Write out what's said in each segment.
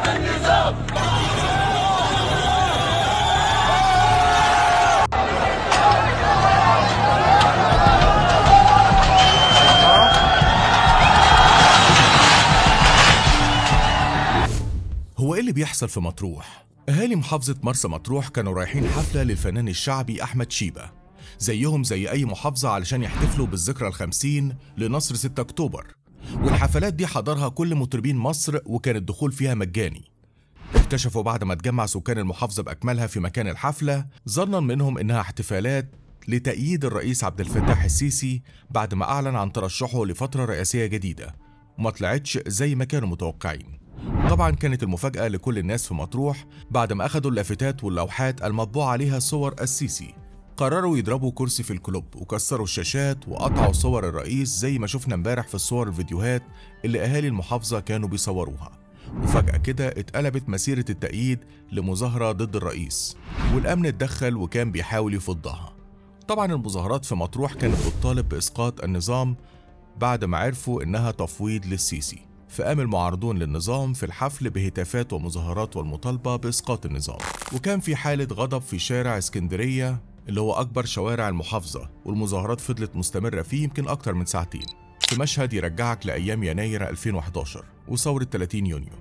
هو ايه اللي بيحصل في مطروح؟ أهالي محافظة مرسى مطروح كانوا رايحين حفلة للفنان الشعبي أحمد شيبة زيهم زي أي محافظة علشان يحتفلوا بالذكرى الخمسين لنصر 6 أكتوبر والحفلات دي حضرها كل مطربين مصر وكان الدخول فيها مجاني اكتشفوا بعد ما اتجمع سكان المحافظة بأكملها في مكان الحفلة ظنا منهم إنها احتفالات لتأييد الرئيس عبد الفتاح السيسي بعد ما أعلن عن ترشحه لفترة رئاسية جديدة وما طلعتش زي ما كانوا متوقعين طبعا كانت المفاجأة لكل الناس في مطروح بعد ما أخدوا اللافتات واللوحات المطبوع عليها صور السيسي قرروا يضربوا كرسي في الكلوب وكسروا الشاشات وقطعوا صور الرئيس زي ما شفنا امبارح في الصور الفيديوهات اللي أهالي المحافظة كانوا بيصوروها وفجأة كده اتقلبت مسيرة التأييد لمظاهرة ضد الرئيس والأمن اتدخل وكان بيحاول يفضها طبعا المظاهرات في مطروح كانت بتطالب بإسقاط النظام بعد ما عرفوا إنها تفويض للسيسي فقام المعارضون للنظام في الحفل بهتافات ومظاهرات والمطالبة بإسقاط النظام وكان في حالة غضب في شارع اسكندرية اللي هو أكبر شوارع المحافظة والمظاهرات فضلت مستمرة فيه يمكن أكتر من ساعتين في مشهد يرجعك لأيام يناير 2011 وثورة 30 يونيو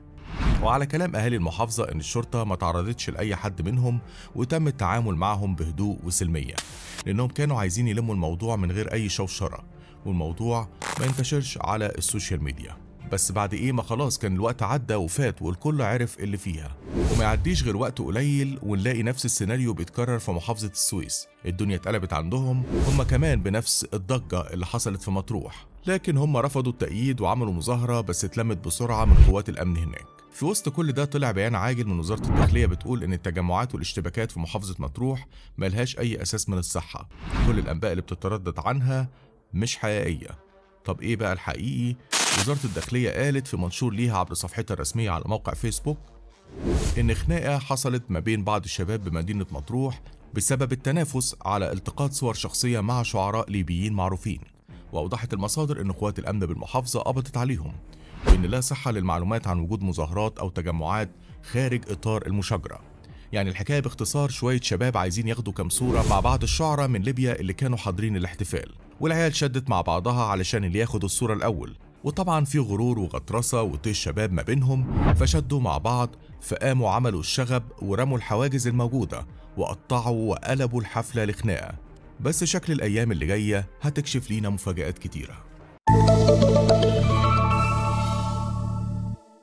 وعلى كلام أهالي المحافظة إن الشرطة ما تعرضتش لأي حد منهم وتم التعامل معهم بهدوء وسلمية لأنهم كانوا عايزين يلموا الموضوع من غير أي شوشرة والموضوع ما ينتشرش على السوشيال ميديا بس بعد ايه ما خلاص كان الوقت عدى وفات والكل عرف اللي فيها وما يعديش غير وقت قليل ونلاقي نفس السيناريو بيتكرر في محافظة السويس الدنيا اتقلبت عندهم هم كمان بنفس الضجة اللي حصلت في مطروح لكن هم رفضوا التأييد وعملوا مظاهرة بس اتلمت بسرعة من قوات الأمن هناك في وسط كل ده طلع بيان عاجل من وزارة الداخلية بتقول إن التجمعات والاشتباكات في محافظة مطروح ملهاش أي أساس من الصحة كل الأنباء اللي بتتردد عنها مش حقيقية طب إيه بقى الحقيقي؟ وزارة الداخلية قالت في منشور ليها عبر صفحتها الرسمية على موقع فيسبوك إن خناقة حصلت ما بين بعض الشباب بمدينة مطروح بسبب التنافس على التقاط صور شخصية مع شعراء ليبيين معروفين وأوضحت المصادر إن قوات الأمن بالمحافظة قبضت عليهم وإن لا صحة للمعلومات عن وجود مظاهرات أو تجمعات خارج إطار المشاجرة يعني الحكاية باختصار شوية شباب عايزين ياخدوا كام صورة مع بعض الشعراء من ليبيا اللي كانوا حاضرين الاحتفال والعيال شدت مع بعضها علشان اللي ياخد الصورة الأول وطبعا في غرور وغطرسة وطيش شباب ما بينهم فشدوا مع بعض فقاموا عملوا الشغب ورموا الحواجز الموجودة وقطعوا وقلبوا الحفلة لخناقة بس شكل الأيام اللي جاية هتكشف لينا مفاجآت كتيرة